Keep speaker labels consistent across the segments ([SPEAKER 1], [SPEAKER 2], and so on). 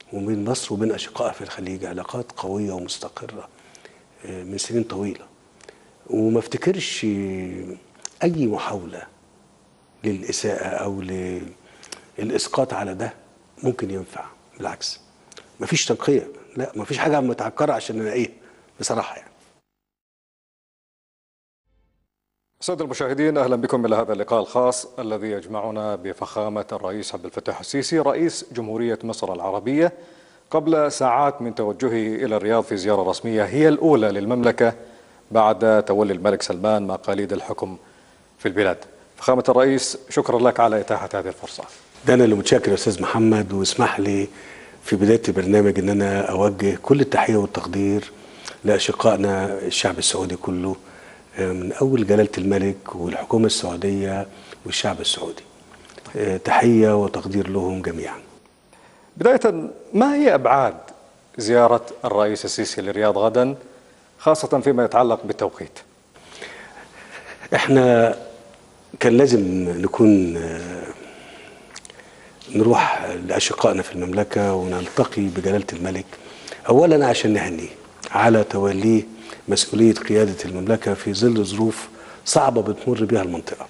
[SPEAKER 1] وبين مصر وبين اشقائها في الخليج علاقات قويه ومستقره آه، من سنين طويله وما افتكرش اي محاوله للاساءه او للاسقاط على ده ممكن ينفع بالعكس مفيش تنقيه لا مفيش حاجه متعكره عشان انا ايه بصراحه يعني
[SPEAKER 2] سادة المشاهدين أهلا بكم إلى هذا اللقاء الخاص الذي يجمعنا بفخامة الرئيس عبد الفتاح السيسي رئيس جمهورية مصر العربية قبل ساعات من توجهه إلى الرياض في زيارة رسمية هي الأولى للمملكة بعد تولي الملك سلمان مقاليد الحكم في البلاد فخامة الرئيس شكرا لك على إتاحة هذه الفرصة
[SPEAKER 1] ده انا اللي متشكر يا استاذ محمد واسمح لي في بدايه البرنامج ان انا اوجه كل التحيه والتقدير لاشقائنا الشعب السعودي كله آه، من اول جلاله الملك والحكومه السعوديه والشعب السعودي آه، تحيه وتقدير لهم جميعا
[SPEAKER 2] بداية ما هي أبعاد زيارة الرئيس السيسي للرياض غدا خاصة فيما يتعلق بالتوقيت
[SPEAKER 1] احنا كان لازم نكون آه، نروح لاشقائنا في المملكه ونلتقي بجلاله الملك اولا عشان نهنيه على توليه مسؤوليه قياده المملكه في ظل ظروف صعبه بتمر بها المنطقه.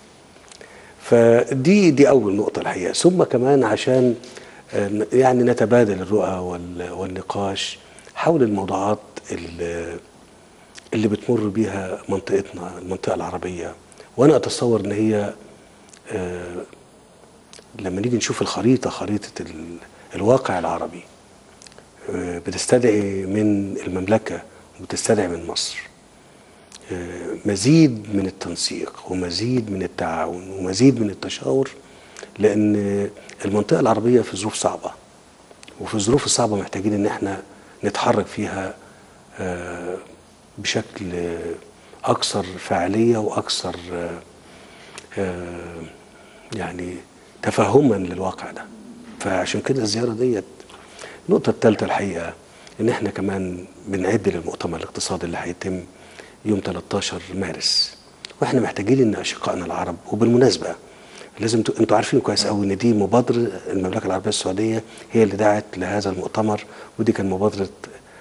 [SPEAKER 1] فدي دي اول نقطه الحقيقه ثم كمان عشان آه، يعني نتبادل الرؤى وال- والنقاش حول الموضوعات اللي اللي بتمر بيها منطقتنا المنطقه العربيه وانا اتصور ان هي آه، لما نيجي نشوف الخريطه خريطه ال- الواقع العربي آه، بتستدعي من المملكه وبتستدعي من مصر آه، مزيد من التنسيق ومزيد من التعاون ومزيد من التشاور لان المنطقه العربيه في ظروف صعبه وفي الظروف الصعبه محتاجين ان احنا نتحرك فيها آه، بشكل آه، اكثر فاعليه واكثر آه، آه، يعني تفهما للواقع ده فعشان كده الزياره ديت النقطه الثالثه الحقيقه ان احنا كمان بنعد للمؤتمر الاقتصادي اللي هيتم يوم 13 مارس واحنا محتاجين ان اشقائنا العرب وبالمناسبه لازم ت... انتوا عارفين كويس قوي ان دي مبادره المملكه العربيه السعوديه هي اللي دعت لهذا المؤتمر ودي كان مبادره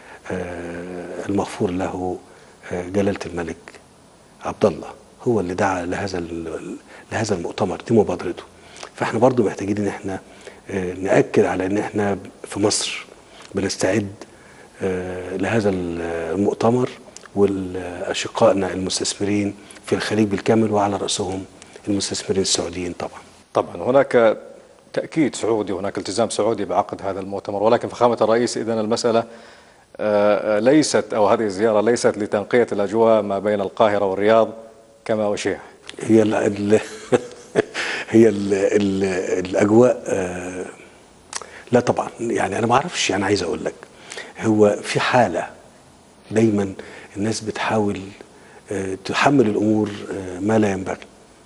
[SPEAKER 1] آه، المغفور له آه، جلاله الملك عبد الله هو اللي دعا لهذا ال- لهذا المؤتمر دي مبادرته فاحنا برضو محتاجين ان احنا آه، ناكد على ان احنا في مصر بنستعد آه، لهذا المؤتمر والاشقائنا المستثمرين في الخليج بالكامل وعلى راسهم المستثمرين السعوديين طبعا
[SPEAKER 2] طبعا هناك تأكيد سعودي هناك التزام سعودي بعقد هذا المؤتمر ولكن فخامة الرئيس إذن المسألة آه، آه، ليست أو هذه الزيارة ليست لتنقية الأجواء ما بين القاهرة والرياض كما أشيع
[SPEAKER 1] هي ال ال هي ال ال الاجواء آه، لا طبعا يعني انا ما اعرفش انا عايز اقول لك هو في حاله دايما الناس بتحاول آه، تحمل الامور آه، ما لا ينبغي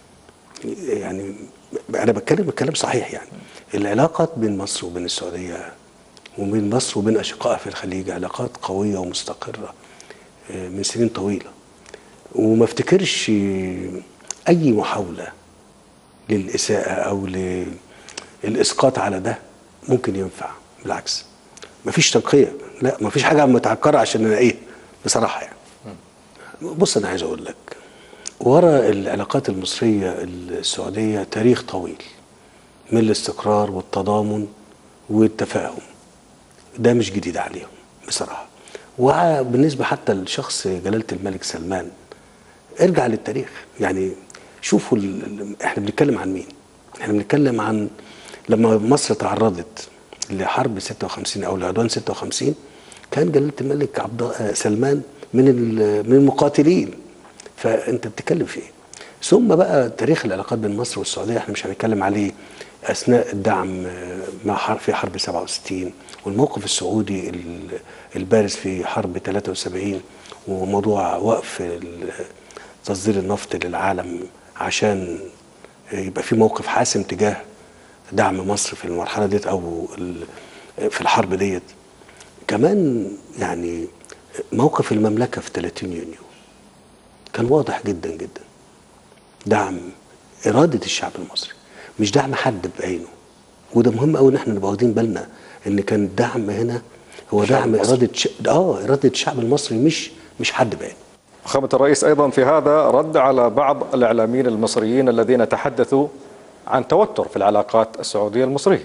[SPEAKER 1] يعني انا بتكلم الكلام صحيح يعني العلاقات بين مصر وبين السعوديه وبين مصر وبين اشقائها في الخليج علاقات قويه ومستقره آه، من سنين طويله وما افتكرش اي محاوله للاساءه او للاسقاط على ده ممكن ينفع بالعكس مفيش تنقيه لا مفيش حاجه متعكره عشان انا ايه بصراحه يعني بص انا عايز اقول لك ورا العلاقات المصريه السعوديه تاريخ طويل من الاستقرار والتضامن والتفاهم ده مش جديد عليهم بصراحه وبالنسبه حتى لشخص جلاله الملك سلمان ارجع للتاريخ يعني شوفوا ال... ال- احنا بنتكلم عن مين احنا بنتكلم عن لما مصر تعرضت لحرب 56 او لعدوان 56 كان جلاله الملك عبد آه، سلمان من ال- من المقاتلين فانت بتتكلم في ايه ثم بقى تاريخ العلاقات بين مصر والسعوديه احنا مش هنتكلم عليه اثناء الدعم آه، مع حرب في حرب 67 والموقف السعودي ال- البارز في حرب 73 وموضوع وقف ال- تصدير النفط للعالم عشان يبقى في موقف حاسم تجاه دعم مصر في المرحله ديت او ال- في الحرب ديت كمان يعني موقف المملكه في 30 يونيو كان واضح جدا جدا دعم اراده الشعب المصري مش دعم حد بعينه وده مهم قوي ان احنا نبقى واخدين بالنا ان كان الدعم هنا هو
[SPEAKER 2] الشعب
[SPEAKER 1] دعم
[SPEAKER 2] المصري.
[SPEAKER 1] اراده ش... اه اراده الشعب المصري مش مش حد بعينه
[SPEAKER 2] فخامة الرئيس أيضا في هذا رد على بعض الإعلاميين المصريين الذين تحدثوا عن توتر في العلاقات السعودية المصرية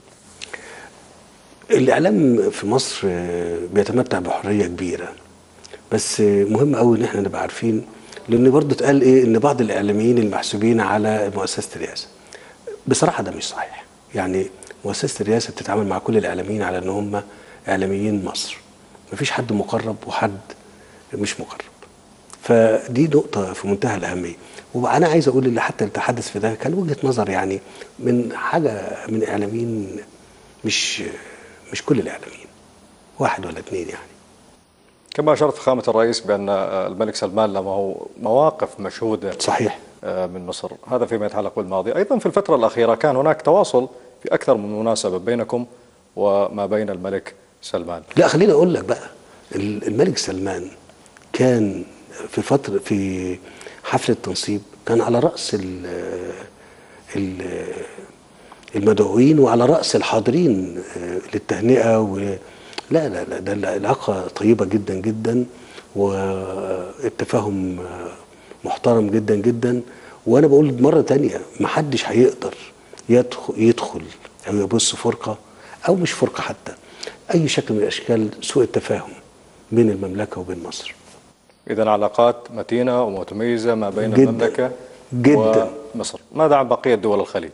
[SPEAKER 1] الاعلام في مصر آه، بيتمتع بحريه كبيره بس آه، مهم قوي ان احنا نبقى عارفين لان برضه اتقال ايه ان بعض الاعلاميين المحسوبين على مؤسسه الرئاسه بصراحه ده مش صحيح يعني مؤسسه الرئاسه بتتعامل مع كل الاعلاميين على ان هم اعلاميين مصر مفيش حد مقرب وحد مش مقرب فدي نقطة في منتهى الأهمية وأنا عايز أقول اللي حتى اللي تحدث في ده كان وجهة نظر يعني من حاجة من إعلاميين مش مش كل الإعلاميين واحد ولا اثنين يعني
[SPEAKER 2] كما أشرت فخامة الرئيس بأن الملك سلمان له مواقف مشهودة
[SPEAKER 1] صحيح
[SPEAKER 2] من مصر هذا فيما يتعلق بالماضي أيضا في الفترة الأخيرة كان هناك تواصل في أكثر من مناسبة بينكم وما بين الملك سلمان
[SPEAKER 1] لا خليني أقول لك بقى ال- الملك سلمان كان في فترة في حفل التنصيب كان على رأس ال ال المدعوين وعلى رأس الحاضرين آه، للتهنئة و لا لا لا ده العلاقة طيبة جدا جدا والتفاهم آه، محترم جدا جدا وأنا بقول مرة تانية محدش هيقدر يدخل, يدخل أو يبص فرقة أو مش فرقة حتى أي شكل من أشكال سوء التفاهم بين المملكة وبين مصر
[SPEAKER 2] إذا علاقات متينة ومتميزة ما بين
[SPEAKER 1] جداً.
[SPEAKER 2] المملكة
[SPEAKER 1] جداً.
[SPEAKER 2] ومصر ماذا عن بقية دول الخليج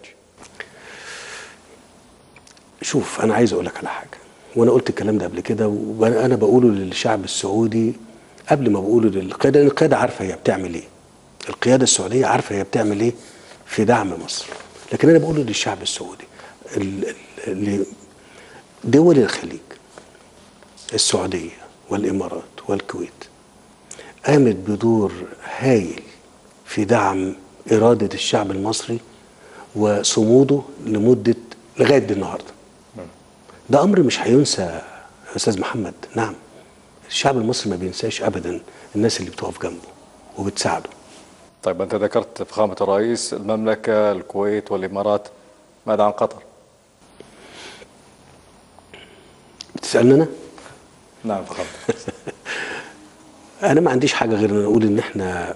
[SPEAKER 1] شوف انا عايز اقول لك على حاجه وانا قلت الكلام ده قبل كده وانا أنا بقوله للشعب السعودي قبل ما بقوله للقياده لان القياده عارفه هي بتعمل ايه القياده السعوديه عارفه هي بتعمل ايه في دعم مصر لكن انا بقوله للشعب السعودي ال- ال- ل- دول الخليج السعوديه والامارات والكويت قامت بدور هايل في دعم اراده الشعب المصري وصموده لمده لغايه النهارده ده امر مش هينسى يا استاذ محمد نعم الشعب المصري ما بينساش ابدا الناس اللي بتقف جنبه وبتساعده
[SPEAKER 2] طيب أنت ذكرت فخامة الرئيس المملكة الكويت والإمارات ماذا عن قطر
[SPEAKER 1] بتسالني انا
[SPEAKER 2] نعم فخامة
[SPEAKER 1] انا ما عنديش حاجه غير ان اقول ان احنا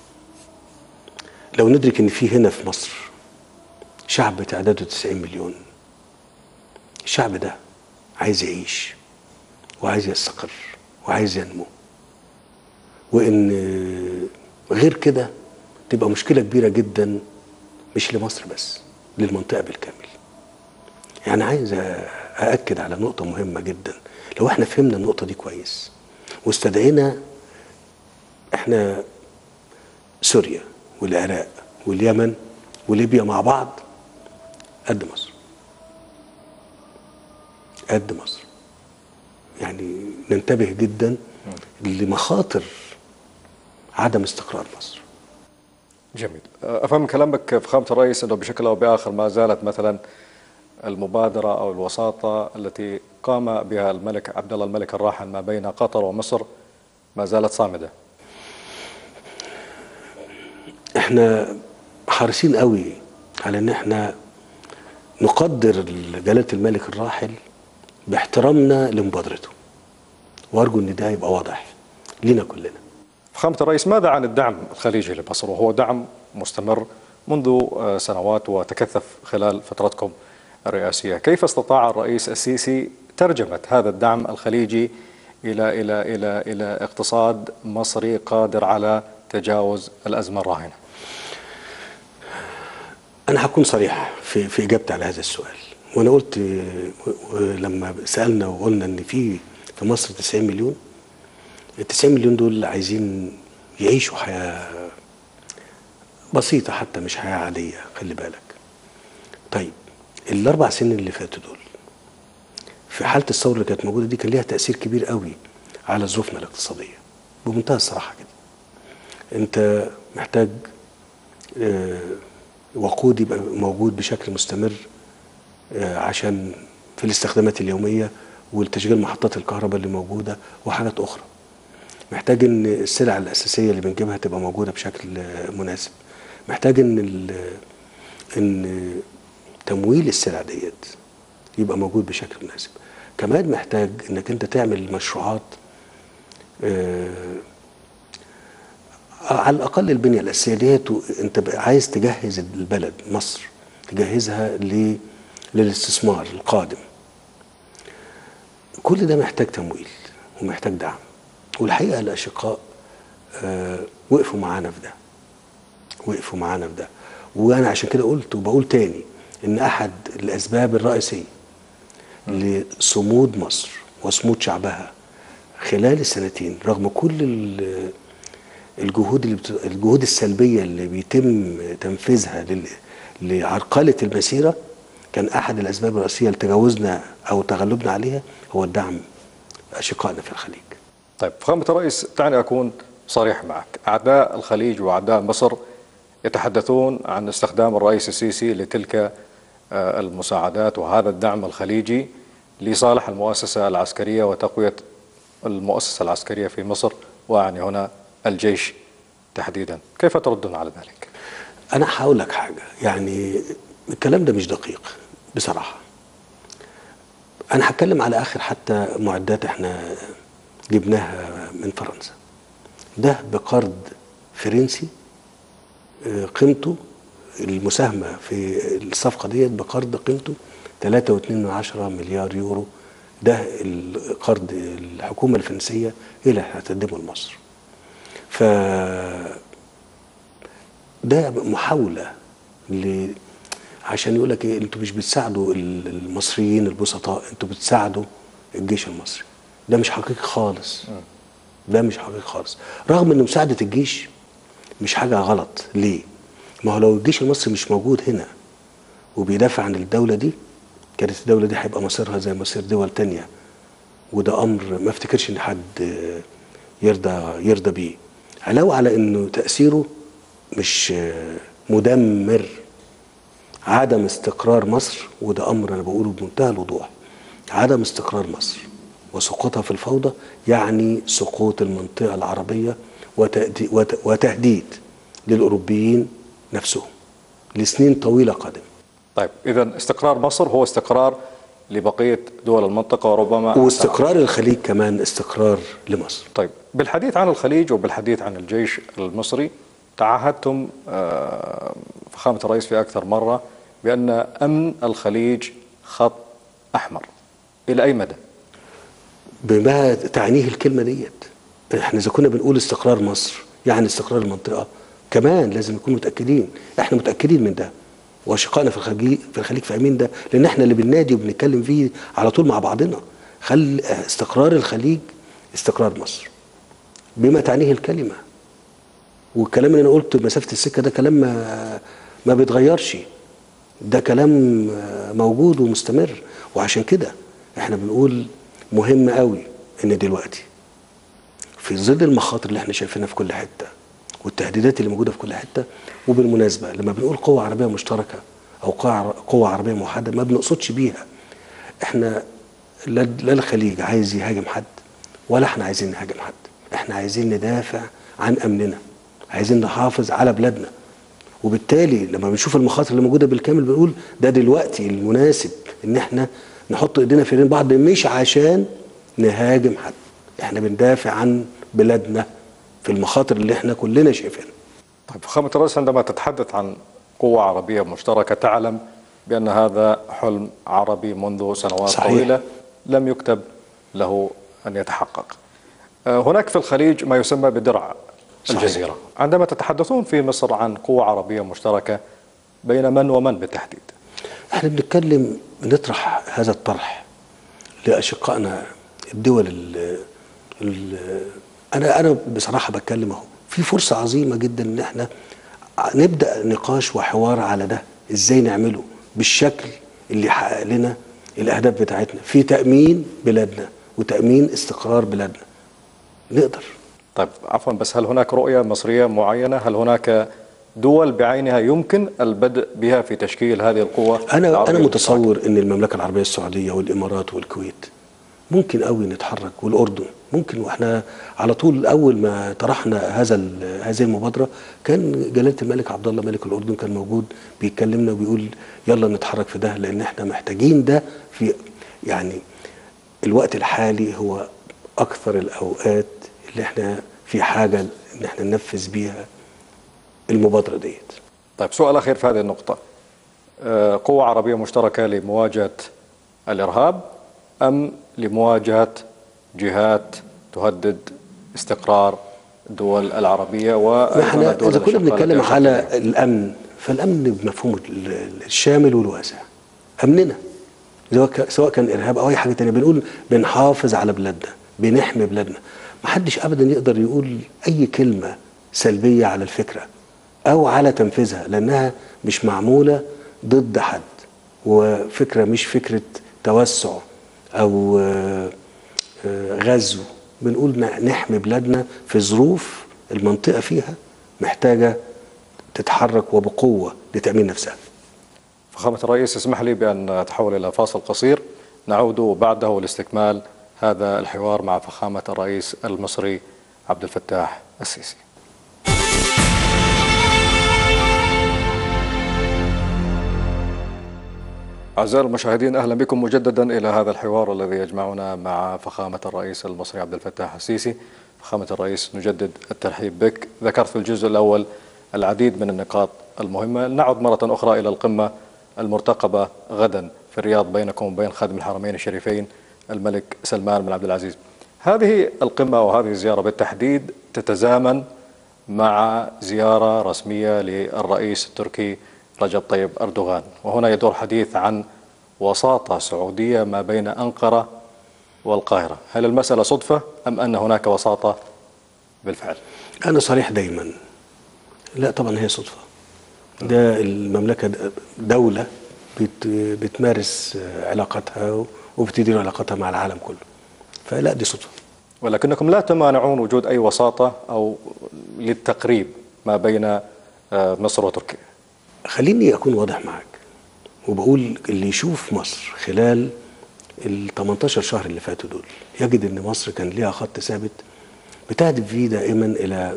[SPEAKER 1] لو ندرك ان في هنا في مصر شعب تعداده 90 مليون الشعب ده عايز يعيش وعايز يستقر وعايز ينمو وان غير كده تبقى مشكله كبيره جدا مش لمصر بس للمنطقه بالكامل يعني عايز أأكد على نقطة مهمة جدا لو احنا فهمنا النقطة دي كويس واستدعينا احنا سوريا والعراق واليمن وليبيا مع بعض قد مصر قد مصر يعني ننتبه جدا لمخاطر عدم استقرار مصر
[SPEAKER 2] جميل أفهم كلامك فخامة الرئيس أنه بشكل أو بآخر ما زالت مثلا المبادرة أو الوساطة التي قام بها الملك عبد الله الملك الراحل ما بين قطر ومصر ما زالت صامدة
[SPEAKER 1] احنا حريصين قوي على ان احنا نقدر جلالة الملك الراحل باحترامنا لمبادرته وارجو ان ده يبقى واضح لينا كلنا
[SPEAKER 2] فخامة الرئيس ماذا عن الدعم الخليجي لمصر وهو دعم مستمر منذ سنوات وتكثف خلال فترتكم الرئاسية كيف استطاع الرئيس السيسي ترجمة هذا الدعم الخليجي إلى إلى إلى إلى اقتصاد مصري قادر على تجاوز الأزمة الراهنة
[SPEAKER 1] انا هكون صريح في في اجابتي على هذا السؤال وانا قلت لما سالنا وقلنا ان في في مصر 90 مليون ال 90 مليون دول عايزين يعيشوا حياه بسيطه حتى مش حياه عاديه خلي بالك طيب الاربع سنين اللي فاتوا دول في حاله الثوره اللي كانت موجوده دي كان ليها تاثير كبير قوي على ظروفنا الاقتصاديه بمنتهى الصراحه كده انت محتاج آه وقود يبقى موجود بشكل مستمر عشان في الاستخدامات اليوميه والتشغيل محطات الكهرباء اللي موجوده وحاجات اخرى محتاج ان السلع الاساسيه اللي بنجيبها تبقى موجوده بشكل مناسب محتاج ان ان تمويل السلع ديت يبقى موجود بشكل مناسب كمان محتاج انك انت تعمل مشروعات آه، على الاقل البنيه الاساسيه ديت و- انت بقى عايز تجهز البلد مصر تجهزها ل- للاستثمار القادم كل ده محتاج تمويل ومحتاج دعم والحقيقه الاشقاء آه، وقفوا معانا في ده وقفوا معانا في ده وانا عشان كده قلت وبقول تاني ان احد الاسباب الرئيسيه لصمود مصر وصمود شعبها خلال السنتين رغم كل ال- الجهود اللي بت... الجهود السلبيه اللي بيتم تنفيذها لل... لعرقله المسيره كان احد الاسباب الرئيسيه لتجاوزنا او تغلبنا عليها هو الدعم اشقائنا في الخليج.
[SPEAKER 2] طيب فخامة الرئيس دعني أكون صريح معك أعداء الخليج وأعداء مصر يتحدثون عن استخدام الرئيس السيسي لتلك آه، المساعدات وهذا الدعم الخليجي لصالح المؤسسة العسكرية وتقوية المؤسسة العسكرية في مصر وأعني هنا الجيش تحديدا كيف تردون على ذلك؟
[SPEAKER 1] انا هقول لك حاجه يعني الكلام ده مش دقيق بصراحه انا هتكلم على اخر حتى معدات احنا جبناها من فرنسا ده بقرض فرنسي آه، قيمته المساهمه في الصفقه ديت بقرض قيمته 3.2 مليار يورو ده القرض الحكومه الفرنسيه هي اللي هتقدمه لمصر ف ده محاولة ل عشان يقول لك ايه انتوا مش بتساعدوا ال- المصريين البسطاء انتوا بتساعدوا الجيش المصري ده مش حقيقي خالص ده مش حقيقي خالص رغم ان مساعدة الجيش مش حاجة غلط ليه ما هو لو الجيش المصري مش موجود هنا وبيدافع عن الدولة دي كانت الدولة دي هيبقى مصيرها زي مصير دول تانية وده امر ما افتكرش ان حد آه، يرضى يرضى بيه علاوه على انه تاثيره مش آه، مدمر عدم استقرار مصر وده امر انا بقوله بمنتهى الوضوح عدم استقرار مصر وسقوطها في الفوضى يعني سقوط المنطقه العربيه وتأدي- وت- وتهديد للاوروبيين نفسهم لسنين طويله قادمه
[SPEAKER 2] طيب إذا استقرار مصر هو استقرار لبقية دول المنطقة وربما
[SPEAKER 1] واستقرار الخليج كمان استقرار لمصر
[SPEAKER 2] طيب بالحديث عن الخليج وبالحديث عن الجيش المصري تعهدتم آه، فخامة الرئيس في أكثر مرة بأن أمن الخليج خط أحمر إلى أي مدى؟
[SPEAKER 1] بما تعنيه الكلمه ديت احنا اذا كنا بنقول استقرار مصر يعني استقرار المنطقه كمان لازم نكون متاكدين احنا متاكدين من ده واشقائنا في الخليج في الخليج فاهمين ده لان احنا اللي بننادي وبنتكلم فيه على طول مع بعضنا خل استقرار الخليج استقرار مصر بما تعنيه الكلمه والكلام اللي انا قلته مسافه السكه ده كلام ما ما بيتغيرش ده كلام موجود ومستمر وعشان كده احنا بنقول مهم قوي ان دلوقتي في ظل المخاطر اللي احنا شايفينها في كل حته والتهديدات اللي موجوده في كل حته وبالمناسبه لما بنقول قوه عربيه مشتركه او قوه قوة عربيه موحده ما بنقصدش بيها احنا لا لا الخليج عايز يهاجم حد ولا احنا عايزين نهاجم حد احنا عايزين ندافع عن امننا عايزين نحافظ على بلادنا وبالتالي لما بنشوف المخاطر اللي موجوده بالكامل بنقول ده دلوقتي المناسب ان احنا نحط ايدينا في ايدين بعض مش عشان نهاجم حد احنا بندافع عن بلادنا في المخاطر اللي احنا كلنا شايفينها
[SPEAKER 2] طيب فخامة الرئيس عندما تتحدث عن قوة عربية مشتركة تعلم بأن هذا حلم عربي منذ سنوات
[SPEAKER 1] صحيح.
[SPEAKER 2] طويلة لم يكتب له أن يتحقق آه، هناك في الخليج ما يسمى بدرع
[SPEAKER 1] صحيح.
[SPEAKER 2] الجزيرة عندما تتحدثون في مصر عن قوة عربية مشتركة بين من ومن بالتحديد
[SPEAKER 1] احنا بنتكلم بنطرح هذا الطرح لاشقائنا الدول ال ال انا انا بصراحه بتكلم اهو في فرصه عظيمه جدا ان احنا نبدا نقاش وحوار على ده ازاي نعمله بالشكل اللي يحقق لنا الاهداف بتاعتنا في تامين بلادنا وتامين استقرار بلادنا نقدر
[SPEAKER 2] طيب عفوا بس هل هناك رؤية مصرية معينة هل هناك دول بعينها يمكن البدء بها في تشكيل هذه القوة
[SPEAKER 1] انا
[SPEAKER 2] العربية
[SPEAKER 1] انا
[SPEAKER 2] المشتركة؟
[SPEAKER 1] متصور ان المملكه العربيه السعوديه والامارات والكويت ممكن قوي نتحرك والاردن ممكن واحنا على طول اول ما طرحنا هذا ال- هذه المبادره كان جلاله الملك عبد الله ملك الاردن كان موجود بيكلمنا وبيقول يلا نتحرك في ده لان احنا محتاجين ده في يعني الوقت الحالي هو اكثر الاوقات اللي احنا في حاجه ان احنا ننفذ بيها المبادره ديت
[SPEAKER 2] طيب سؤال أخير في هذه النقطة آه، قوة عربية مشتركة لمواجهة الإرهاب أم لمواجهة جهات تهدد استقرار الدول العربية وأيضا
[SPEAKER 1] احنا
[SPEAKER 2] الدول
[SPEAKER 1] اذا كنا
[SPEAKER 2] الشقيقة
[SPEAKER 1] بنتكلم
[SPEAKER 2] التي
[SPEAKER 1] على
[SPEAKER 2] يشارك
[SPEAKER 1] الامن فالامن بمفهومه ال- ال- الشامل والواسع امننا سواء ك- سواء كان ارهاب او اي حاجه تانية بنقول بنحافظ على بلادنا بنحمي بلادنا ما حدش ابدا يقدر يقول اي كلمه سلبيه على الفكره او على تنفيذها لانها مش معموله ضد حد وفكره مش فكره توسع او آه، آه، غزو بنقول ن- نحمي بلادنا في ظروف المنطقه فيها محتاجه تتحرك وبقوه لتامين نفسها
[SPEAKER 2] فخامة الرئيس اسمح لي بأن أتحول إلى فاصل قصير نعود بعده لاستكمال هذا الحوار مع فخامة الرئيس المصري عبد الفتاح السيسي أعزائي المشاهدين أهلا بكم مجددا إلى هذا الحوار الذي يجمعنا مع فخامة الرئيس المصري عبد الفتاح السيسي فخامة الرئيس نجدد الترحيب بك ذكرت في الجزء الأول العديد من النقاط المهمة نعود مرة أخرى إلى القمة المرتقبة غدا في الرياض بينكم وبين خادم الحرمين الشريفين الملك سلمان بن عبد العزيز هذه القمة وهذه الزيارة بالتحديد تتزامن مع زيارة رسمية للرئيس التركي رجب طيب أردوغان وهنا يدور حديث عن وساطة سعودية ما بين أنقرة والقاهرة هل المسألة صدفة أم أن هناك وساطة بالفعل
[SPEAKER 1] انا صريح دايما لا طبعا هي صدفه ده المملكه د- دوله بت بتمارس علاقاتها وبتدير علاقاتها مع العالم كله فلا دي صدفه
[SPEAKER 2] ولكنكم لا تمانعون وجود أي وساطة أو للتقريب ما بين آه، مصر وتركيا
[SPEAKER 1] خليني اكون واضح معاك وبقول اللي يشوف مصر خلال ال 18 شهر اللي فاتوا دول يجد ان مصر كان ليها خط ثابت بتهدف فيه دائما الى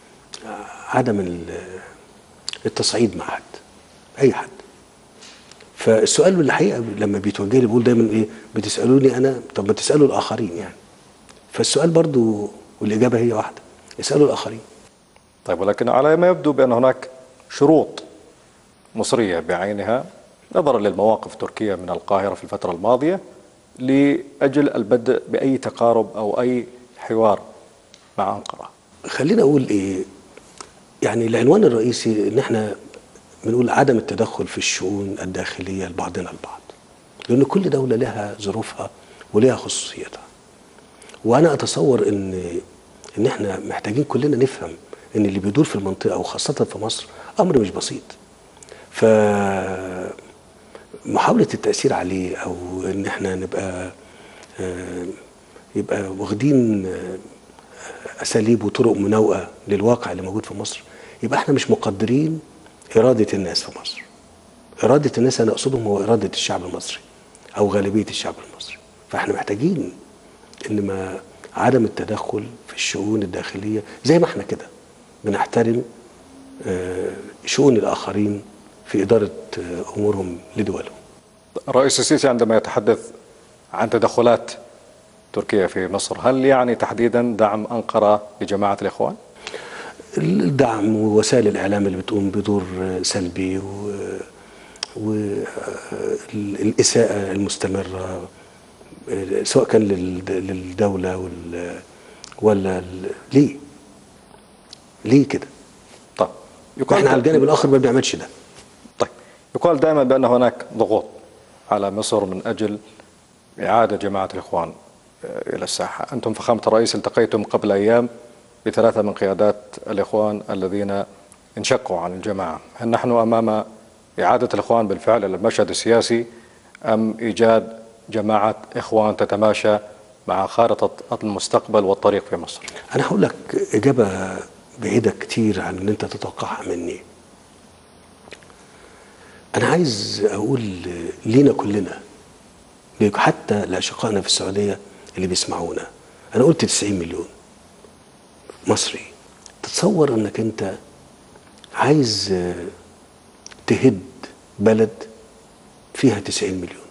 [SPEAKER 1] عدم ال- التصعيد مع حد اي حد فالسؤال الحقيقه لما بيتوجه لي بقول دايما ايه بتسالوني انا طب ما تسالوا الاخرين يعني فالسؤال برضو والاجابه هي واحده اسالوا الاخرين
[SPEAKER 2] طيب ولكن على ما يبدو بأن هناك شروط مصرية بعينها نظرا للمواقف التركية من القاهرة في الفترة الماضية لأجل البدء بأي تقارب أو أي حوار مع أنقرة
[SPEAKER 1] خلينا اقول ايه يعني العنوان الرئيسي ان احنا بنقول عدم التدخل في الشؤون الداخليه لبعضنا البعض لان كل دوله لها ظروفها ولها خصوصيتها وانا اتصور ان ان احنا محتاجين كلنا نفهم ان اللي بيدور في المنطقه وخاصه في مصر امر مش بسيط ف محاوله التاثير عليه او ان احنا نبقى آه، يبقى واخدين آه، اساليب وطرق مناوئه للواقع اللي موجود في مصر يبقى احنا مش مقدرين اراده الناس في مصر اراده الناس انا اقصدهم هو اراده الشعب المصري او غالبيه الشعب المصري فاحنا محتاجين ان ما عدم التدخل في الشؤون الداخليه زي ما احنا كده بنحترم آه، شؤون الاخرين في اداره آه، امورهم لدولهم
[SPEAKER 2] الرئيس السيسي عندما يتحدث عن تدخلات تركيا في مصر هل يعني تحديدا دعم أنقرة لجماعة الإخوان؟
[SPEAKER 1] الدعم ووسائل الاعلام اللي بتقوم بدور سلبي و والاساءه المستمره سواء كان للد- للدوله وال ولا ال- ليه؟ ليه كده؟
[SPEAKER 2] طيب
[SPEAKER 1] احنا على الجانب الاخر ما بنعملش ده
[SPEAKER 2] طيب يقال دائما بأن هناك ضغوط على مصر من أجل إعادة جماعة الإخوان آه، إلى الساحة أنتم فخامة الرئيس التقيتم قبل أيام بثلاثة من قيادات الإخوان الذين انشقوا عن الجماعة هل نحن أمام إعادة الإخوان بالفعل إلى المشهد السياسي أم إيجاد جماعة إخوان تتماشى مع خارطة المستقبل والطريق في مصر
[SPEAKER 1] انا هقول لك اجابه بعيده كتير عن اللي انت تتوقعها مني انا عايز اقول لينا كلنا حتى لاشقائنا في السعوديه اللي بيسمعونا انا قلت 90 مليون مصري تتصور انك انت عايز آه، تهد بلد فيها 90 مليون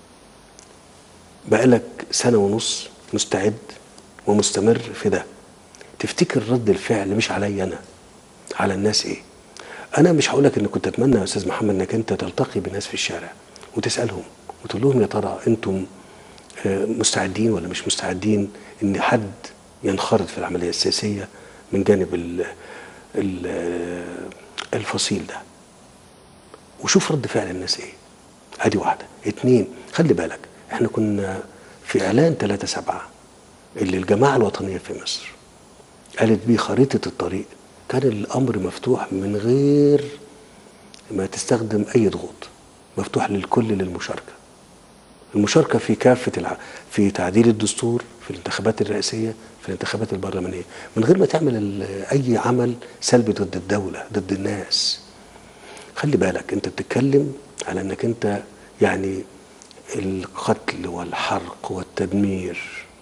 [SPEAKER 1] بقالك سنة ونص مستعد ومستمر في ده تفتكر رد الفعل مش عليا انا على الناس ايه انا مش هقول لك ان كنت اتمنى يا استاذ محمد انك انت تلتقي بناس في الشارع وتسالهم وتقول لهم يا ترى انتم آه، مستعدين ولا مش مستعدين ان حد ينخرط في العمليه السياسيه من جانب ال ال الفصيل ده وشوف رد فعل الناس ايه ادي واحده اتنين خلي بالك احنا كنا في اعلان 3 7 اللي الجماعه الوطنيه في مصر قالت بيه خريطه الطريق كان الامر مفتوح من غير ما تستخدم اي ضغوط مفتوح للكل للمشاركه المشاركه في كافه الع... في تعديل الدستور في الانتخابات الرئاسيه في الانتخابات البرلمانيه من غير ما تعمل ال- اي عمل سلبي ضد الدوله ضد الناس خلي بالك انت بتتكلم على انك انت يعني القتل والحرق والتدمير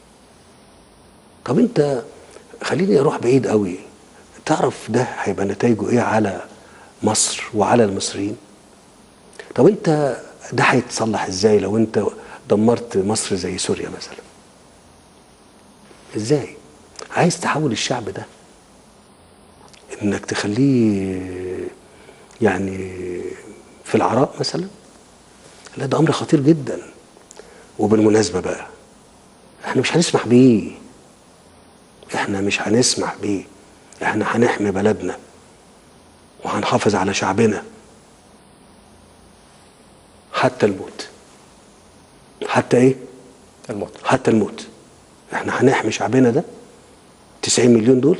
[SPEAKER 1] طب انت خليني اروح بعيد قوي تعرف ده هيبقى نتائجه ايه على مصر وعلى المصريين طب انت ده هيتصلح ازاي لو انت دمرت مصر زي سوريا مثلا ازاي عايز تحول الشعب ده انك تخليه يعني في العراء مثلا لا ده امر خطير جدا وبالمناسبه بقى احنا مش هنسمح بيه احنا مش هنسمح بيه احنا هنحمي بلدنا وهنحافظ على شعبنا حتى الموت حتى ايه
[SPEAKER 2] الموت
[SPEAKER 1] حتى الموت احنا هنحمي شعبنا ده 90 مليون دول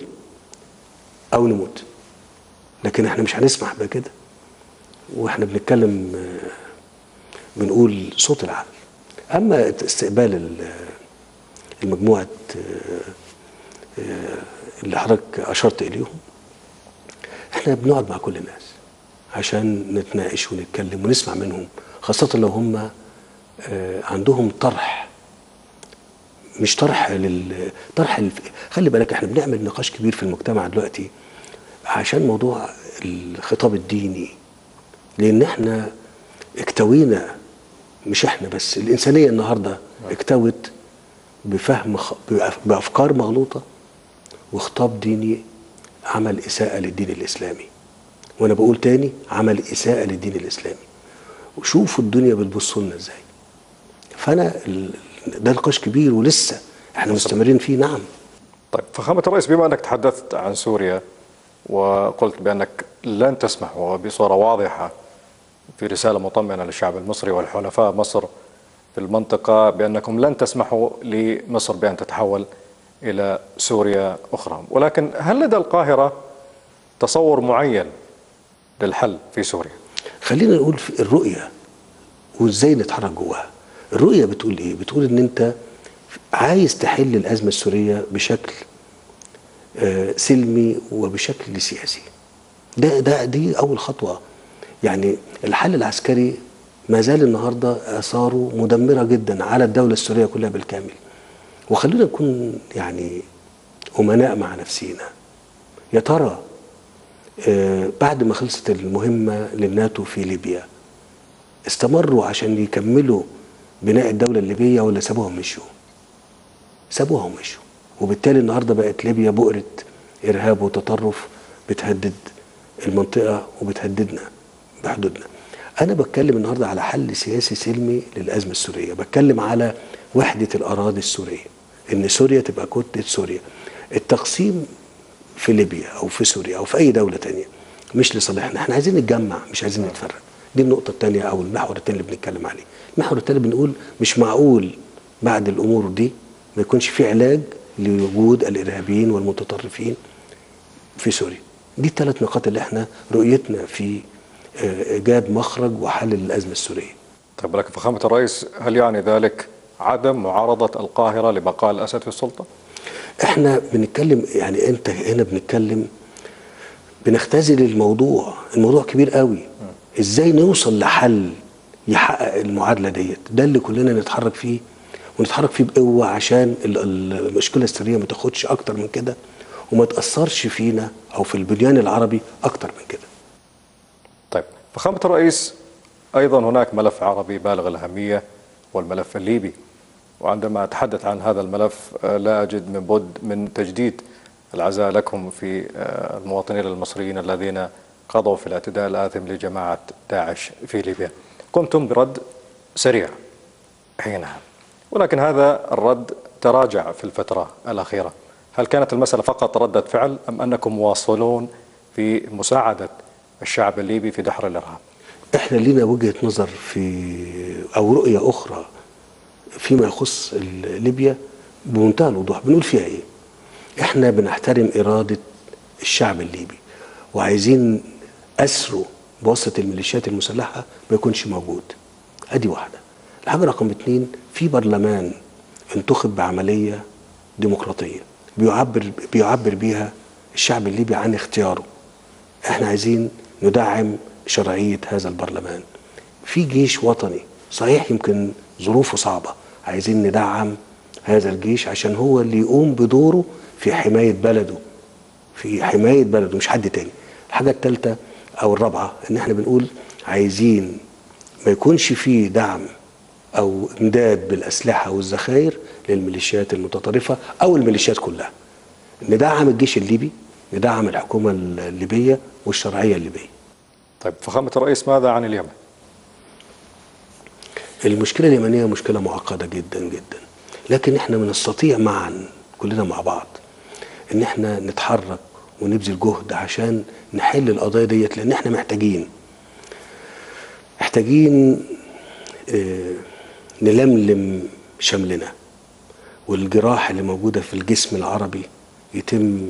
[SPEAKER 1] او نموت لكن احنا مش هنسمح بكده واحنا بنتكلم آه، بنقول صوت العقل اما استقبال ال- المجموعه آه، آه، اللي حضرتك اشرت اليهم احنا بنقعد مع كل الناس عشان نتناقش ونتكلم ونسمع منهم خاصة لو هم آه، عندهم طرح مش طرح لل طرح الف... خلي بالك احنا بنعمل نقاش كبير في المجتمع دلوقتي عشان موضوع الخطاب الديني لان احنا اكتوينا مش احنا بس الانسانيه النهارده اكتوت بفهم خ... بأف- بافكار مغلوطه وخطاب ديني عمل اساءه للدين الاسلامي وانا بقول تاني عمل اساءه للدين الاسلامي وشوفوا الدنيا بتبص لنا ازاي فانا ال... ده نقاش كبير ولسه احنا مستمرين فيه نعم
[SPEAKER 2] طيب فخامة الرئيس بما أنك تحدثت عن سوريا وقلت بأنك لن تسمح وبصورة واضحة في رسالة مطمئنة للشعب المصري والحلفاء مصر في المنطقة بأنكم لن تسمحوا لمصر بأن تتحول إلى سوريا أخرى ولكن هل لدى القاهرة تصور معين للحل في سوريا
[SPEAKER 1] خلينا نقول في الرؤية وازاي نتحرك جواها الرؤية بتقول ايه بتقول ان انت عايز تحل الأزمة السورية بشكل آه، سلمي وبشكل سياسي ده ده دي أول خطوة يعني الحل العسكري ما زال النهارده آثاره مدمرة جدا على الدولة السورية كلها بالكامل وخلينا نكون يعني أمناء مع نفسينا يا ترى آه، بعد ما خلصت المهمة للناتو في ليبيا استمروا عشان يكملوا بناء الدولة الليبية ولا سابوها ومشوا سابوها ومشوا وبالتالي النهاردة بقت ليبيا بؤرة إرهاب وتطرف بتهدد المنطقة وبتهددنا بحدودنا أنا بتكلم النهاردة على حل سياسي سلمي للأزمة السورية بتكلم على وحدة الأراضي السورية إن سوريا تبقى كتلة سوريا التقسيم في ليبيا او في سوريا او في اي دوله تانية مش لصالحنا احنا عايزين نتجمع مش عايزين نتفرق دي النقطه الثانيه او المحور الثاني اللي بنتكلم عليه المحور الثاني بنقول مش معقول بعد الامور دي ما يكونش في علاج لوجود الارهابيين والمتطرفين في سوريا دي الثلاث نقاط اللي احنا رؤيتنا في آه، ايجاد مخرج وحل للازمه السوريه
[SPEAKER 2] طيب لكن فخامة الرئيس هل يعني ذلك عدم معارضة القاهرة لبقاء الأسد في السلطة؟
[SPEAKER 1] احنا بنتكلم يعني انت هنا بنتكلم بنختزل الموضوع الموضوع كبير قوي ازاي نوصل لحل يحقق المعادله ديت ده اللي كلنا نتحرك فيه ونتحرك فيه بقوه عشان ال- ال- المشكله السريه ما تاخدش اكتر من كده وما تاثرش فينا او في البنيان العربي اكتر من كده
[SPEAKER 2] طيب فخامة الرئيس أيضا هناك ملف عربي بالغ الأهمية والملف الليبي وعندما أتحدث عن هذا الملف آه، لا أجد من بد من تجديد العزاء لكم في آه، المواطنين المصريين الذين قضوا في الاعتداء الآثم لجماعة داعش في ليبيا قمتم برد سريع حينها ولكن هذا الرد تراجع في الفترة الأخيرة هل كانت المسألة فقط ردة فعل أم أنكم مواصلون في مساعدة الشعب الليبي في دحر الإرهاب
[SPEAKER 1] احنا لينا وجهه نظر في او رؤيه اخرى فيما يخص ال- ليبيا بمنتهى الوضوح بنقول فيها ايه احنا بنحترم اراده الشعب الليبي وعايزين اسره بواسطه الميليشيات المسلحه ما يكونش موجود ادي واحده الحاجه رقم اتنين في برلمان انتخب بعمليه ديمقراطيه بيعبر بيعبر بيها الشعب الليبي عن اختياره احنا عايزين ندعم شرعية هذا البرلمان في جيش وطني صحيح يمكن ظروفه صعبة عايزين ندعم هذا الجيش عشان هو اللي يقوم بدوره في حماية بلده في حماية بلده مش حد تاني الحاجة الثالثة أو الرابعة إن احنا بنقول عايزين ما يكونش فيه دعم أو إمداد بالأسلحة والذخائر للميليشيات المتطرفة أو الميليشيات كلها ندعم الجيش الليبي ندعم الحكومة الليبية والشرعية الليبية
[SPEAKER 2] طيب فخامة الرئيس ماذا عن اليمن
[SPEAKER 1] المشكلة اليمنية مشكلة معقدة جدا جدا لكن احنا بنستطيع معا كلنا مع بعض ان احنا نتحرك ونبذل جهد عشان نحل القضايا ديت لان احنا محتاجين محتاجين اه نلملم شملنا والجراح اللي موجودة في الجسم العربي يتم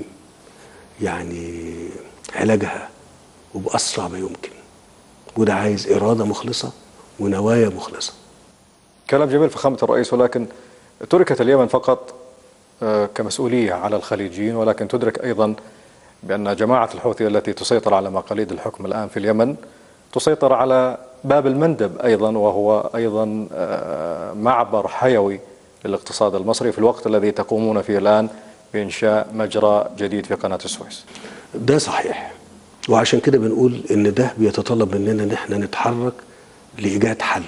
[SPEAKER 1] يعني علاجها وبأسرع ما يمكن وده عايز إرادة مخلصة ونوايا مخلصة
[SPEAKER 2] كلام جميل فخامة الرئيس ولكن تركت اليمن فقط آه، كمسؤولية على الخليجيين ولكن تدرك أيضا بأن جماعة الحوثي التي تسيطر على مقاليد الحكم الآن في اليمن تسيطر على باب المندب أيضا وهو أيضا آه، معبر حيوي للاقتصاد المصري في الوقت الذي تقومون فيه الآن بإنشاء مجرى جديد في قناة السويس
[SPEAKER 1] ده صحيح وعشان كده بنقول ان ده بيتطلب مننا ان احنا نتحرك لايجاد حل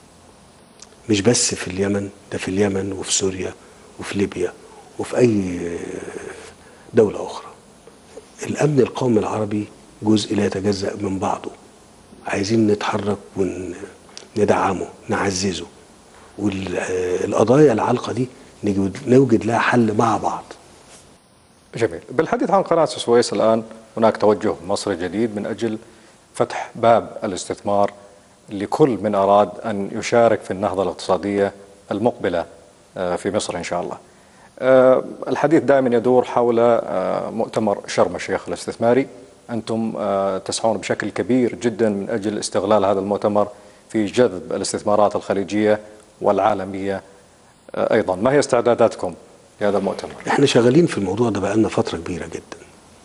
[SPEAKER 1] مش بس في اليمن ده في اليمن وفي سوريا وفي ليبيا وفي اي دولة اخرى الامن القومي العربي جزء لا يتجزأ من بعضه عايزين نتحرك وندعمه نعززه والقضايا العالقة دي نجد- نوجد لها حل مع بعض
[SPEAKER 2] جميل بالحديث عن قناة السويس الآن هناك توجه مصري جديد من أجل فتح باب الاستثمار لكل من أراد أن يشارك في النهضة الاقتصادية المقبلة آه، في مصر إن شاء الله آه، الحديث دائما يدور حول آه، مؤتمر شرم الشيخ الاستثماري أنتم آه، تسعون بشكل كبير جدا من أجل استغلال هذا المؤتمر في جذب الاستثمارات الخليجية والعالمية آه، أيضا ما هي استعداداتكم لهذا المؤتمر؟
[SPEAKER 1] احنا شغالين في الموضوع ده بقالنا فترة كبيرة جدا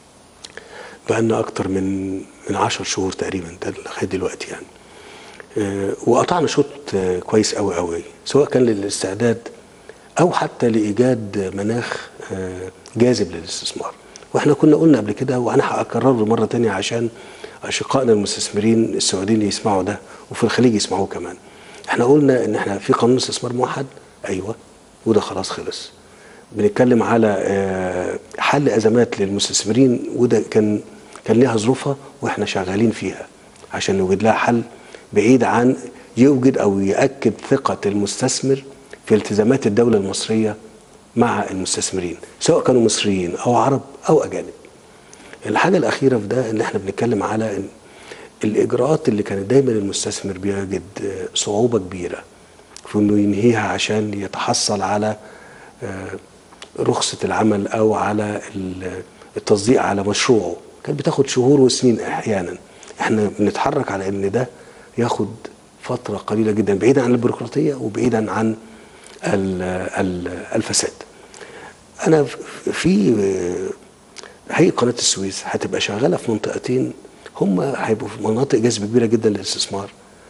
[SPEAKER 1] بقالنا أكتر من من 10 شهور تقريبا ده لغاية دلوقتي يعني اه وقطعنا شوط اه كويس قوي قوي سواء كان للاستعداد أو حتى لإيجاد مناخ اه جاذب للاستثمار واحنا كنا قلنا قبل كده وانا هكرره مرة تانية عشان أشقائنا المستثمرين السعوديين يسمعوا ده وفي الخليج يسمعوه كمان احنا قلنا ان احنا في قانون استثمار موحد ايوه وده خلاص خلص بنتكلم على آه، حل ازمات للمستثمرين وده كان كان ليها ظروفها واحنا شغالين فيها عشان نوجد لها حل بعيد عن يوجد او ياكد ثقه المستثمر في التزامات الدوله المصريه مع المستثمرين سواء كانوا مصريين او عرب او اجانب. الحاجه الاخيره في ده ان احنا بنتكلم على إن الاجراءات اللي كانت دايما المستثمر بيجد آه، صعوبه كبيره في انه ينهيها عشان يتحصل على آه، رخصة العمل أو على ال- التصديق على مشروعه كانت بتاخد شهور وسنين أحيانا احنا بنتحرك على ان ده ياخد فترة قليلة جدا بعيدا عن البيروقراطية وبعيدا عن ال- ال- الفساد أنا ف- في آه، هيئة قناة السويس هتبقى شغالة في منطقتين هم هيبقوا في مناطق جذب كبيرة جدا للاستثمار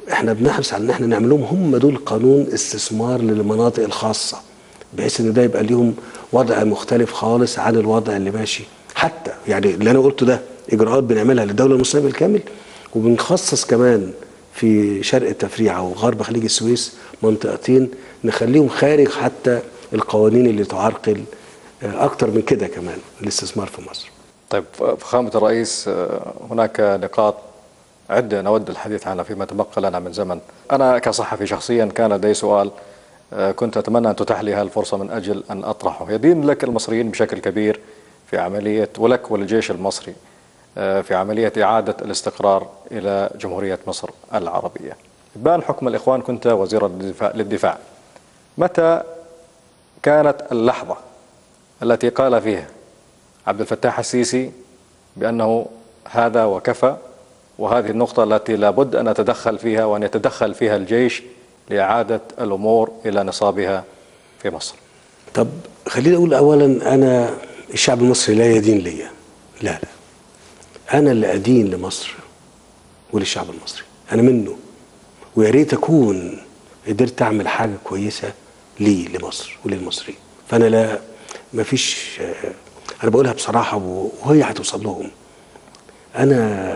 [SPEAKER 1] احنا بنحرص على ان احنا نعمل لهم هم دول قانون استثمار للمناطق الخاصه بحيث ان ده يبقى ليهم وضع مختلف خالص عن الوضع اللي ماشي حتى يعني اللي انا قلته ده اجراءات بنعملها للدوله المصريه بالكامل وبنخصص كمان في شرق التفريعه وغرب خليج السويس منطقتين نخليهم خارج حتى القوانين اللي تعرقل آه، اكتر من كده كمان الاستثمار في مصر
[SPEAKER 2] طيب فخامة الرئيس آه، هناك نقاط عدة نود الحديث عنها فيما تبقى لنا من زمن أنا كصحفي شخصيا كان لدي سؤال آه، كنت أتمنى أن تتاح لي هذه الفرصة من أجل أن أطرحه يدين لك المصريين بشكل كبير في عملية ولك وللجيش المصري آه، في عملية إعادة الاستقرار إلى جمهورية مصر العربية بان حكم الإخوان كنت وزيرا للدفاع, للدفاع متى كانت اللحظة التي قال فيها عبد الفتاح السيسي بأنه هذا وكفى وهذه النقطة التي لابد أن نتدخل فيها وأن يتدخل فيها الجيش لإعادة الأمور إلى نصابها في مصر
[SPEAKER 1] طب خليني اقول اولا انا الشعب المصري لا يدين ليا لا لا انا اللي ادين لمصر وللشعب المصري انا منه ويا ريت اكون قدرت اعمل حاجه كويسه لي لمصر وللمصريين فانا لا ما فيش انا بقولها بصراحه وهي هتوصل لهم انا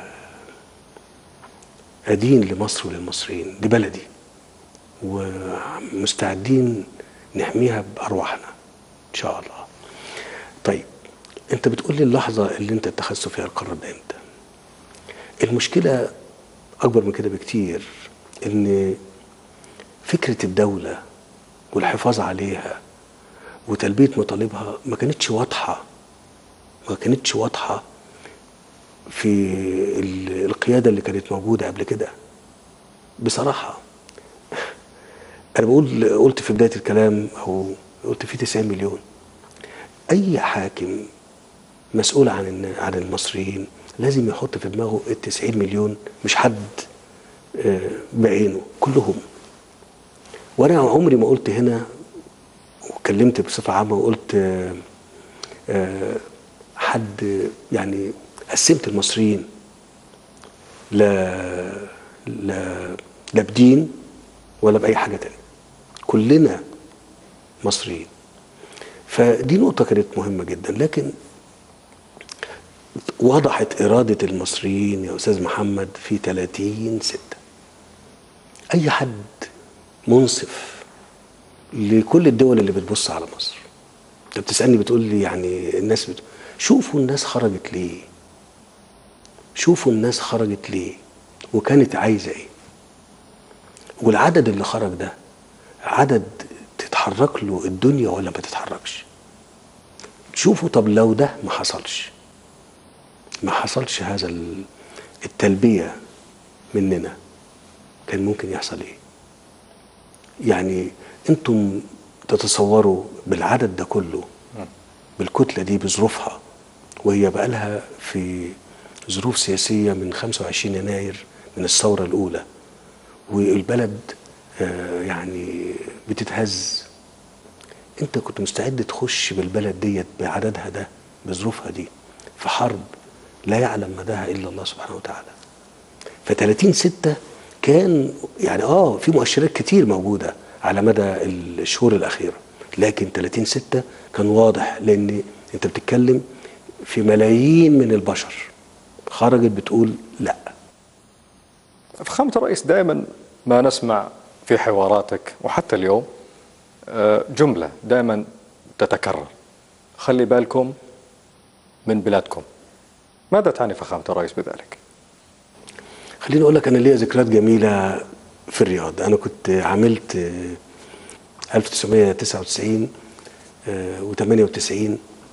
[SPEAKER 1] ادين لمصر وللمصريين دي بلدي ومستعدين نحميها بارواحنا ان شاء الله طيب انت بتقول لي اللحظه اللي انت اتخذت فيها القرار ده امتى المشكله اكبر من كده بكتير ان فكره الدوله والحفاظ عليها وتلبيه مطالبها ما كانتش واضحه ما كانتش واضحه في ال- القياده اللي كانت موجوده قبل كده بصراحه انا بقول قلت في بدايه الكلام او قلت في 90 مليون اي حاكم مسؤول عن النا- عن المصريين لازم يحط في دماغه ال 90 مليون مش حد آه، بعينه كلهم وانا عمري ما قلت هنا واتكلمت بصفه عامه وقلت آه، آه، حد يعني قسمت المصريين لا لا لا بدين ولا باي حاجه تانية كلنا مصريين فدي نقطه كانت مهمه جدا لكن وضحت إرادة المصريين يا أستاذ محمد في 30 ستة أي حد منصف لكل الدول اللي بتبص على مصر أنت بتسألني بتقول لي يعني الناس بت... شوفوا الناس خرجت ليه شوفوا الناس خرجت ليه وكانت عايزة إيه والعدد اللي خرج ده عدد تتحرك له الدنيا ولا ما تتحركش شوفوا طب لو ده ما حصلش ما حصلش هذا ال- التلبية مننا كان ممكن يحصل ايه يعني انتم تتصوروا بالعدد ده كله بالكتلة دي بظروفها وهي بقالها في ظروف سياسية من 25 يناير من الثورة الأولى والبلد آه، يعني بتتهز انت كنت مستعد تخش بالبلد ديت بعددها ده بظروفها دي في حرب لا يعلم مداها الا الله سبحانه وتعالى ف 30 6 كان يعني اه في مؤشرات كتير موجوده على مدى الشهور الاخيره لكن 30 6 كان واضح لان انت بتتكلم في ملايين من البشر خرجت بتقول لا
[SPEAKER 2] فخامة الرئيس دائما ما نسمع في حواراتك وحتى اليوم آه، جملة دائما تتكرر خلي بالكم من بلادكم ماذا تعني فخامة الرئيس بذلك؟
[SPEAKER 1] خليني اقول لك انا ليا ذكريات جميله في الرياض انا كنت عملت آه، 1999 و98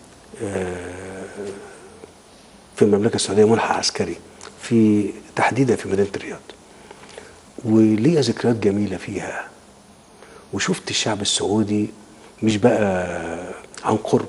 [SPEAKER 1] في المملكه السعوديه ملحق عسكري في تحديدا في مدينه الرياض وليا ذكريات جميله فيها وشفت الشعب السعودي مش بقى عن قرب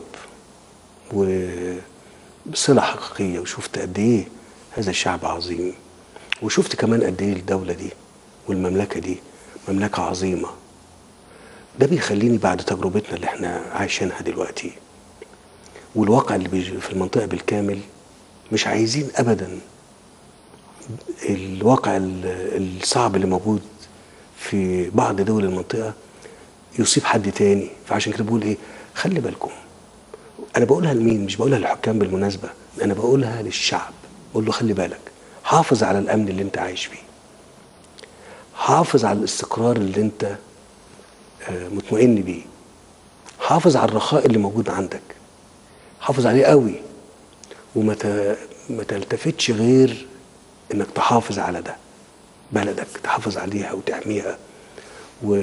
[SPEAKER 1] وبصلة حقيقية وشفت قد ايه هذا الشعب عظيم وشفت كمان قد ايه الدولة دي والمملكة دي مملكة عظيمة ده بيخليني بعد تجربتنا اللي احنا عايشينها دلوقتي والواقع اللي بيج- في المنطقة بالكامل مش عايزين ابدا الواقع ال- الصعب اللي موجود في بعض دول المنطقه يصيب حد تاني فعشان كده بقول ايه خلي بالكم انا بقولها لمين مش بقولها للحكام بالمناسبه انا بقولها للشعب بقول له خلي بالك حافظ على الامن اللي انت عايش فيه حافظ على الاستقرار اللي انت آه، مطمئن بيه حافظ على الرخاء اللي موجود عندك حافظ عليه قوي وما ت- ما تلتفتش غير انك تحافظ على ده بلدك تحافظ عليها وتحميها و...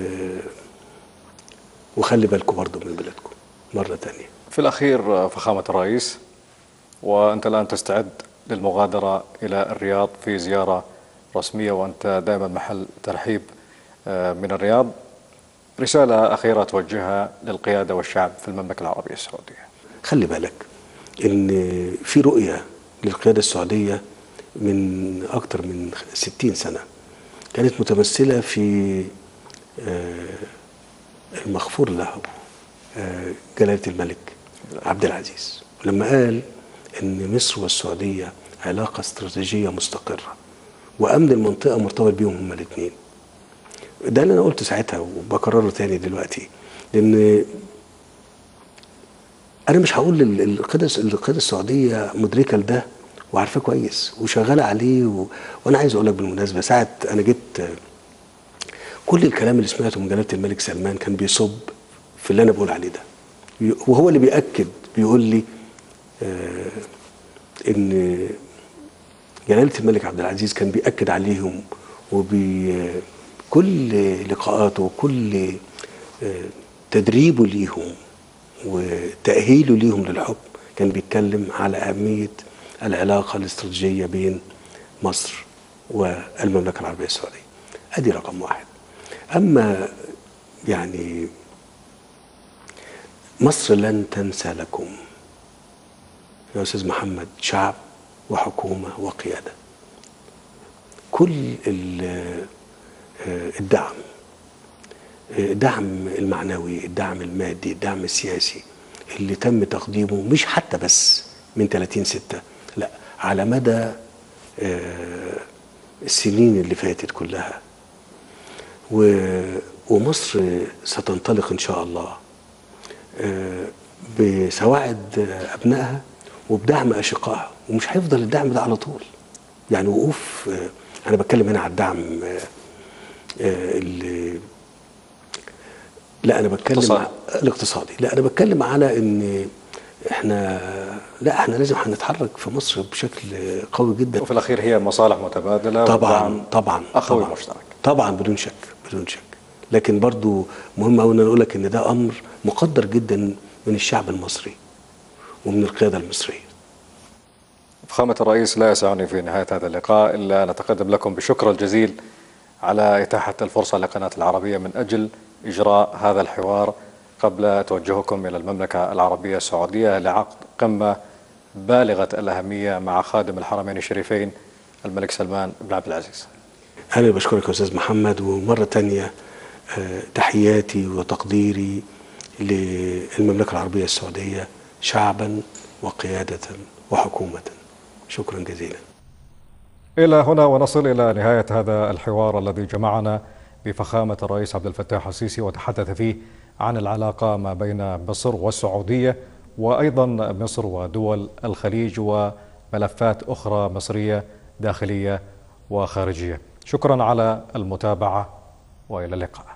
[SPEAKER 1] وخلي بالكم برضه من بلادكم مرة تانية
[SPEAKER 2] في الأخير فخامة الرئيس وأنت الآن تستعد للمغادرة إلى الرياض في زيارة رسمية وأنت دائما محل ترحيب آه، من الرياض رسالة أخيرة توجهها للقيادة والشعب في المملكة العربية السعودية
[SPEAKER 1] خلي بالك ان في رؤية للقيادة السعودية من اكتر من 60 سنة كانت متمثلة في آه، المغفور له آه، جلالة الملك عبد العزيز لما قال ان مصر والسعودية علاقة استراتيجية مستقرة وامن المنطقة مرتبط بيهم هما الاثنين ده اللي انا قلته ساعتها وبكرره تاني دلوقتي لان انا مش هقول لل- القياده القياده السعوديه مدركه لده وعارفاه كويس وشغاله عليه و... وانا عايز اقول لك بالمناسبه ساعه انا جيت كل الكلام اللي سمعته من جلاله الملك سلمان كان بيصب في اللي انا بقول عليه ده وهو اللي بياكد بيقول لي آه ان جلاله الملك عبد العزيز كان بياكد عليهم وبكل لقاءاته وكل آه، تدريبه ليهم وتأهيله ليهم للحكم كان بيتكلم على أهمية العلاقة الاستراتيجية بين مصر والمملكة العربية السعودية أدي رقم واحد أما يعني مصر لن تنسى لكم يا أستاذ محمد شعب وحكومة وقيادة كل ال- آه، الدعم الدعم المعنوي الدعم المادي الدعم السياسي اللي تم تقديمه مش حتى بس من 30 ستة لا على مدى آه، السنين اللي فاتت كلها و- ومصر ستنطلق ان شاء الله آه، بسواعد آه، ابنائها وبدعم اشقائها ومش هيفضل الدعم ده على طول يعني وقوف آه، انا بتكلم هنا على الدعم آه، آه، اللي لا انا بتكلم
[SPEAKER 2] اقتصادي.
[SPEAKER 1] ع- الاقتصادي لا انا بتكلم على ان احنا لا احنا لازم هنتحرك في مصر بشكل قوي جدا
[SPEAKER 2] وفي الأخير هي مصالح متبادلة
[SPEAKER 1] طبعا
[SPEAKER 2] ودعم
[SPEAKER 1] طبعا
[SPEAKER 2] أخوي
[SPEAKER 1] طبعا
[SPEAKER 2] مشترك
[SPEAKER 1] طبعا بدون شك بدون شك لكن برضو مهم قوي ان انا اقول لك ان ده امر مقدر جدا من الشعب المصري ومن القياده المصريه
[SPEAKER 2] فخامة الرئيس لا يسعني في نهاية هذا اللقاء إلا أن أتقدم لكم بالشكر الجزيل على إتاحة الفرصة لقناة العربية من أجل إجراء هذا الحوار قبل توجهكم إلى المملكة العربية السعودية لعقد قمة بالغة الأهمية مع خادم الحرمين الشريفين الملك سلمان بن عبد العزيز
[SPEAKER 1] انا بشكرك يا استاذ محمد ومره تانية آه، تحياتي وتقديري للمملكه العربيه السعوديه شعبا وقياده وحكومه شكرا جزيلا
[SPEAKER 2] إلى هنا ونصل إلى نهاية هذا الحوار الذي جمعنا بفخامة الرئيس عبد الفتاح السيسي وتحدث فيه عن العلاقة ما بين مصر والسعودية وأيضا مصر ودول الخليج وملفات أخرى مصرية داخلية وخارجية شكرا على المتابعة وإلى اللقاء